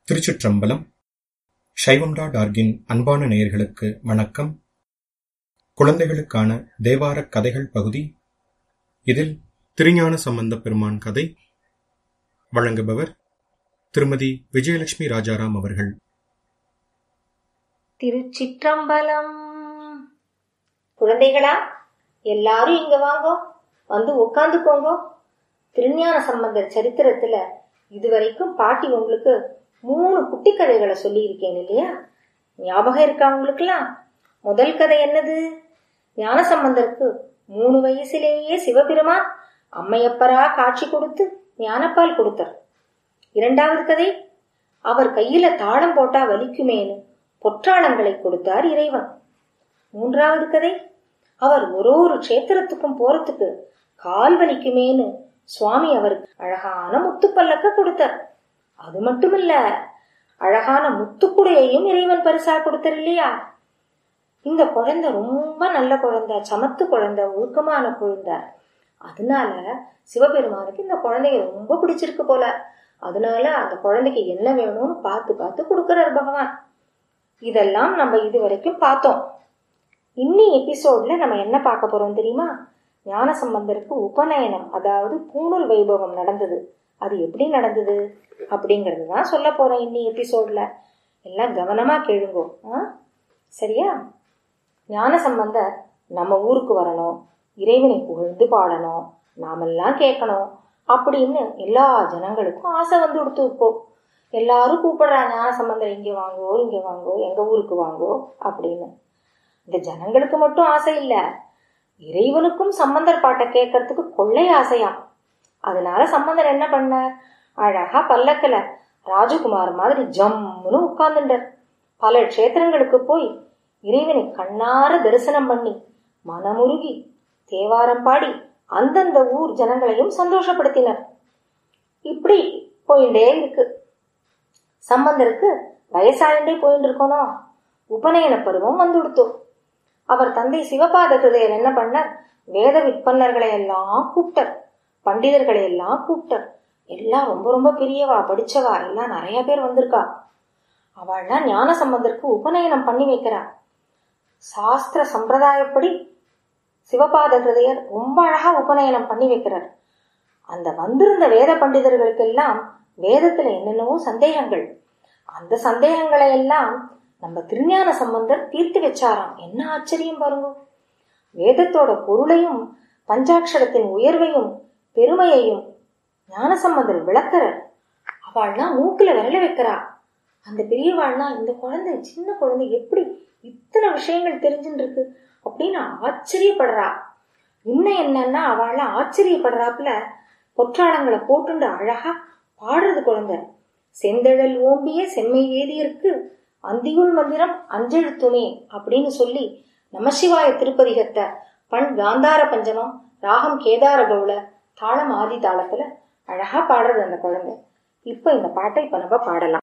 திருச்சிற்றம்பலம் சைவம்டா டார்கின் அன்பான நேயர்களுக்கு வணக்கம் குழந்தைகளுக்கான தேவாரக் கதைகள் பகுதி இதில் திருஞான சம்பந்த பெருமான் கதை வழங்குபவர் திருமதி விஜயலட்சுமி ராஜாராம் அவர்கள் திருச்சிற்றம்பலம் குழந்தைகளா எல்லாரும் இங்க வாங்கோ வந்து உட்காந்துக்கோங்க திருஞான சம்பந்தர் சரித்திரத்துல இதுவரைக்கும் பாட்டி உங்களுக்கு மூணு குட்டி கதைகளை சொல்லியிருக்கேன் இல்லையா ஞாபகம் இருக்கா உங்களுக்குலாம் முதல் கதை என்னது ஞானசம்பந்தருக்கு மூணு வயசுலேயே சிவபெருமான் அம்மையப்பரா காட்சி கொடுத்து ஞானப்பால் கொடுத்தார் இரண்டாவது கதை அவர் கையில தாளம் போட்டா வலிக்குமேனு பொற்றாளங்களை கொடுத்தார் இறைவன் மூன்றாவது கதை அவர் ஒரு ஒரு க்ஷேத்திரத்துக்கும் போறதுக்கு கால் வலிக்குமேனு சுவாமி அவருக்கு அழகான முத்துப்பல்லக்க கொடுத்தார் அது மட்டுமில்ல அழகான முத்துக்குடையையும் இறைவன் பரிசா கொடுத்தார் இல்லையா இந்த குழந்தை ரொம்ப நல்ல குழந்தை சமத்து குழந்தை ஒழுக்கமான குழந்தை அதனால சிவபெருமானுக்கு இந்த குழந்தைய ரொம்ப பிடிச்சிருக்கு போல அதனால அந்த குழந்தைக்கு என்ன வேணும்னு பார்த்து பார்த்து கொடுக்கிறார் பகவான் இதெல்லாம் நம்ம இது வரைக்கும் பார்த்தோம் இன்னி எபிசோட்ல நம்ம என்ன பார்க்க போறோம் தெரியுமா ஞான சம்பந்தருக்கு உபநயனம் அதாவது பூணூல் வைபவம் நடந்தது அது எப்படி நடந்தது அப்படிங்கிறது தான் சொல்ல போறேன் இன்னி எபிசோட்ல எல்லாம் கவனமா கேளுங்கோ ஆ சரியா ஞான சம்பந்தர் நம்ம ஊருக்கு வரணும் இறைவனை புகழ்ந்து பாடணும் நாமெல்லாம் கேட்கணும் அப்படின்னு எல்லா ஜனங்களுக்கும் ஆசை வந்து கொடுத்து இப்போ எல்லாரும் கூப்பிடுறாங்க ஞான சம்பந்தர் இங்கே வாங்கோ இங்கே வாங்கோ எங்க ஊருக்கு வாங்கோ அப்படின்னு இந்த ஜனங்களுக்கு மட்டும் ஆசை இல்லை இறைவனுக்கும் சம்பந்தர் பாட்டை கேட்கறதுக்கு கொள்ளை ஆசையாம் அதனால சம்பந்தர் என்ன பண்ணார் அழகா பல்லக்கல ராஜகுமார் மாதிரி ஜம்முன்னு உட்கார்ந்துட்டார் பல க்ஷேத்திரங்களுக்கு போய் இறைவனை கண்ணார தரிசனம் பண்ணி மனமுருகி தேவாரம் பாடி அந்தந்த ஊர் ஜனங்களையும் சந்தோஷப்படுத்தினர் இப்படி போயிட்டே இருக்கு சம்பந்தருக்கு வயசாயிண்டே போயிட்டு இருக்கணும் உபநயன பருவம் வந்து கொடுத்தோம் அவர் தந்தை சிவபாத கிருதையர் என்ன பண்ணார் வேத விற்பன்னர்களை எல்லாம் கூப்பிட்டார் பண்டிதர்களை எல்லாம் கூப்பிட்டார் எல்லாம் ரொம்ப ரொம்ப பெரியவா படிச்சவா எல்லாம் நிறைய பேர் வந்திருக்கா அவள்லாம் ஞான சம்பந்தருக்கு உபநயனம் பண்ணி வைக்கிறா சாஸ்திர சம்பிரதாயப்படி சிவபாத கிருதையர் ரொம்ப அழகா உபநயனம் பண்ணி வைக்கிறார் அந்த வந்திருந்த வேத பண்டிதர்களுக்கெல்லாம் வேதத்துல என்னென்னவோ சந்தேகங்கள் அந்த சந்தேகங்களை எல்லாம் நம்ம திருஞான சம்பந்தர் தீர்த்து வச்சாராம் என்ன ஆச்சரியம் பாருங்க வேதத்தோட பொருளையும் பஞ்சாட்சரத்தின் உயர்வையும் பெருமையையும் ஞானசம்பந்தர் விளக்கறார் அவள்லாம் மூக்குல விரல வைக்கிறா அந்த பெரியவாள்னா இந்த குழந்தை சின்ன குழந்தை எப்படி இத்தனை விஷயங்கள் தெரிஞ்சுட்டு இருக்கு அப்படின்னு ஆச்சரியப்படுறா இன்னும் என்னன்னா அவள்லாம் ஆச்சரியப்படுறாப்புல பொற்றாளங்களை போட்டுண்டு அழகா பாடுறது குழந்தை செந்தழல் ஓம்பிய செம்மை வேதியருக்கு அந்தியுள் மந்திரம் அஞ்செழுத்துமே அப்படின்னு சொல்லி நமசிவாய திருப்பதிகத்தை பண் காந்தார பஞ்சமம் ராகம் கேதார கவுள தாளம் ஆதி தாளத்துல அழகா பாடுறது அந்த குழந்தை இப்ப இந்த பாட்டை இப்ப நம்ம பாடலாம்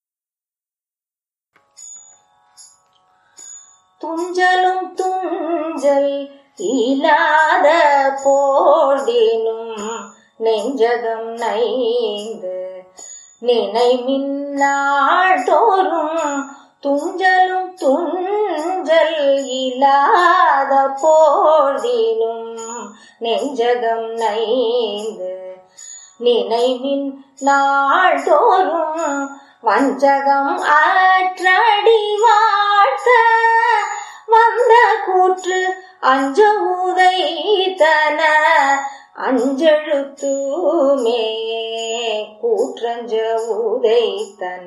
துஞ்சலும் துஞ்சல் இல்லாத போடினும் நெஞ்சகம் நைந்து நினை மின்னாள் தோறும் துஞ்சலும் துஞ்சல் இல்லாத போதினும் நெஞ்சகம் நைந்து நினைவின் நாள்தோறும் வஞ்சகம் ஆற்றடி வாழ்த்த வந்த கூற்று அஞ்ச உதைத்தன அஞ்செழுத்துமே கூற்றஞ்ச உதைத்தன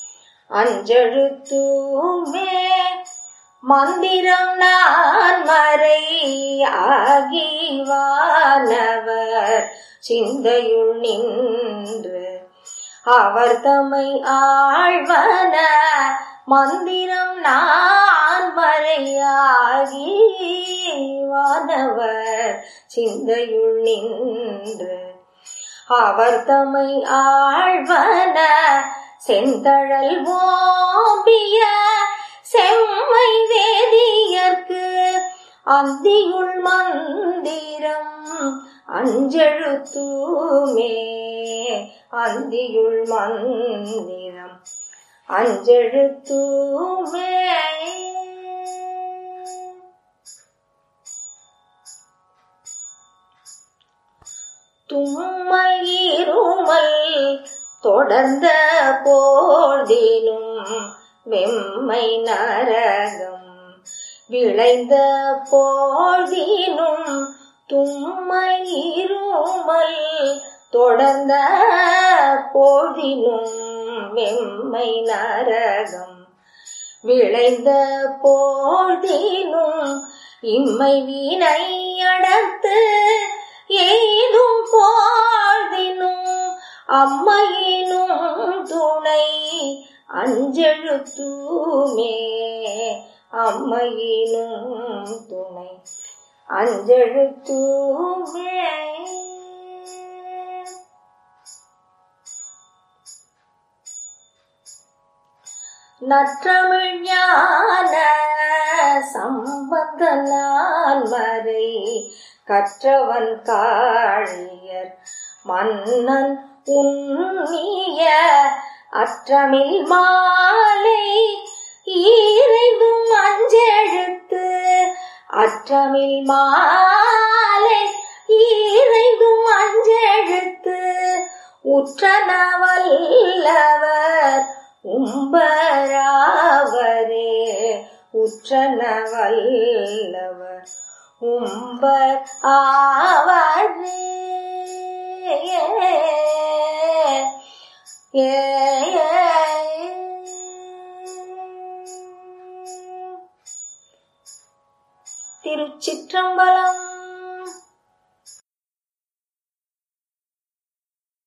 அஞ்செழுத்துமே மந்திரம் நான் மறை ஆகிவானவர் சிந்தையுள் நின்று அவர் தம்மை ஆழ்வன மந்திரம் நான் மறையாகி வானவர் சிந்தையுள் நின்று அவர் தம்மை ஆழ்வன செந்தழல் ஓம்பிய செம்மை வேதியர்க்கு அந்தியுள் மந்திரம் அஞ்செழுத்துமே அந்தியுள் மந்திரம் அஞ்செழுத்துமே தும்மல் இருமல் தொடர்ந்த போதிலும் வெம்மை நரகம் விளைந்த போதினும் தும்மை இருமல் தொடர்ந்த போதினும் வெம்மை நரகம் விளைந்த போதினும் இம்மை வீணை அடர்த்து ஏதும் போதினும் அம்மையினும் துணை அஞ்செழுத்துமே அம்மையினும் துணை அஞ்செழுத்துமே நற்றமிழ் ஞான சம்பந்த நான்மறை கற்றவன் காழியர் மன்னன் உண்ணிய அற்றமிழ் மாலை ஈரைந்தும் அஞ்செழுத்து அற்றமிழ் மாலை ஈரைந்தும் அஞ்செழுத்து உற்றனவல்லவர் உம்பராவரே உற்றனவல்லவர் உம்பர் ஆவரே ஏ திருச்சிற்றம்பலம்